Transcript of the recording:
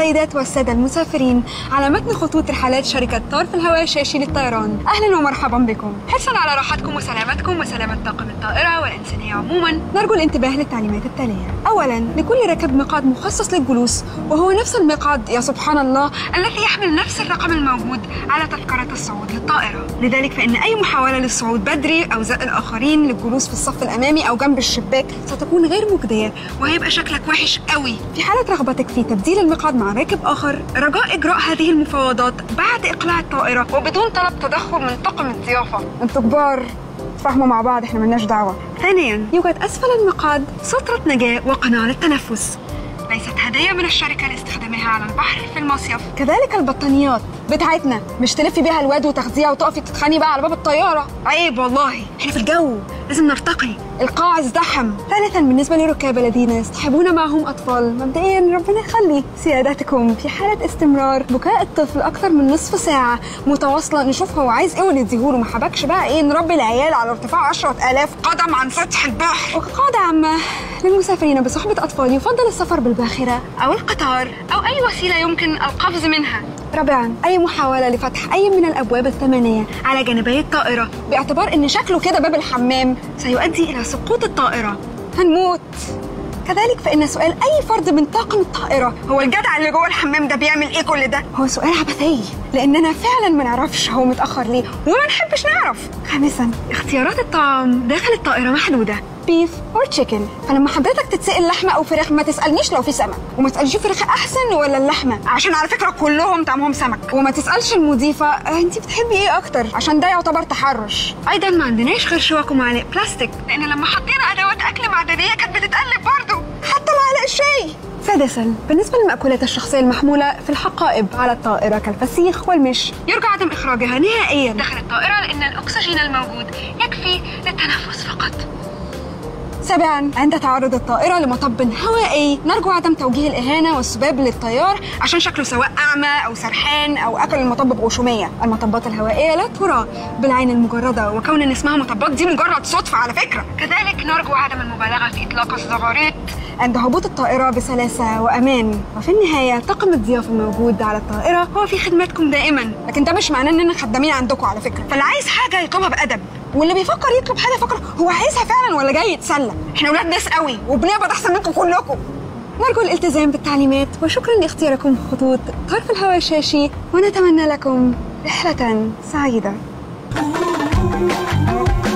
السيدات والسادة المسافرين على متن خطوط رحلات شركة طار في الهواء الشاشي للطيران أهلا ومرحبا بكم حرصا على راحتكم وسلامتكم وسلامة طاقم الطائرة والإنسانية عموما نرجو الانتباه للتعليمات التالية أولا لكل راكب مقعد مخصص للجلوس وهو نفس المقعد يا سبحان الله الذي يحمل نفس الرقم الموجود على تذكرة الصعود للطائرة لذلك فإن أي محاولة للصعود بدري أو زق الآخرين للجلوس في الصف الأمامي أو جنب الشباك ستكون غير مجدية وهيبقى شكلك وحش قوي في حالة رغبتك في تبديل المقعد مع راكب آخر رجاء إجراء هذه المفاوضات بعد إقلاع الطائرة وبدون طلب تدخل من طاقم الضيافة انتوا كبار تفاهموا مع بعض احنا ملناش دعوة ثانيا يوجد أسفل المقعد سترة نجاة وقناة للتنفس ليست هدية من الشركة لاستخدامها على البحر في المصيف كذلك البطانيات بتاعتنا مش تلفي بيها الواد وتاخديها وتقفي تتخاني بقى على باب الطيارة عيب والله احنا في الجو لازم نرتقي القاع ازدحم ثالثا بالنسبة للركاب الذين يصطحبون معهم أطفال مبدئيا ربنا يخلي سيادتكم في حالة استمرار بكاء الطفل أكثر من نصف ساعة متواصلة نشوف هو عايز إيه ونديهوله ما حبكش بقى إيه نربي العيال على ارتفاع 10000 قدم عن سطح البحر وقاعدة عامة للمسافرين بصحبة أطفال يفضل السفر بالباخرة أو القطار أو أي وسيلة يمكن القفز منها رابعا أي محاولة لفتح أي من الأبواب الثمانية على جانبي الطائرة باعتبار إن شكله كده باب الحمام سيؤدي إلى سقوط الطائرة هنموت كذلك فإن سؤال أي فرد من طاقم الطائرة هو الجدع اللي جوه الحمام ده بيعمل إيه كل ده؟ هو سؤال عبثي لأننا فعلا ما نعرفش هو متأخر ليه وما نحبش نعرف. خامسا اختيارات الطعام داخل الطائرة محدودة بيف اور تشيكن فلما حضرتك تتسال لحمه او فراخ ما تسالنيش لو في سمك وما تسالش فراخ احسن ولا اللحمه عشان على فكره كلهم طعمهم سمك وما تسالش المضيفه آه، انت بتحبي ايه اكتر عشان ده يعتبر تحرش ايضا ما عندناش غير شوك ومعالق بلاستيك لان لما حطينا ادوات اكل معدنيه كانت بتتقلب برضه حتى معلق الشاي سادسا بالنسبة للمأكولات الشخصية المحمولة في الحقائب على الطائرة كالفسيخ والمش يرجى عدم إخراجها نهائيا داخل الطائرة لأن الأكسجين الموجود يكفي للتنفس فقط سابعا عند تعرض الطائرة لمطب هوائي نرجو عدم توجيه الإهانة والسباب للطيار عشان شكله سواء أعمى أو سرحان أو أكل المطب بغشومية المطبات الهوائية لا ترى بالعين المجردة وكون إن اسمها مطبات دي مجرد صدفة على فكرة كذلك نرجو عدم المبالغة في إطلاق الزغاريت عند هبوط الطائرة بسلاسة وأمان وفي النهاية طاقم الضيافة الموجود على الطائرة هو في خدمتكم دائما لكن ده مش معناه إننا خدامين عندكم على فكرة فاللي عايز حاجة يطلبها بأدب واللي بيفكر يطلب حاجة يفكر هو عايزها فعلا ولا جاي يتسلى احنا ولاد ناس قوي وبنقبض أحسن منكم كلكم نرجو الالتزام بالتعليمات وشكرا لاختياركم خطوط طرف الهواء الشاشي ونتمنى لكم رحلة سعيدة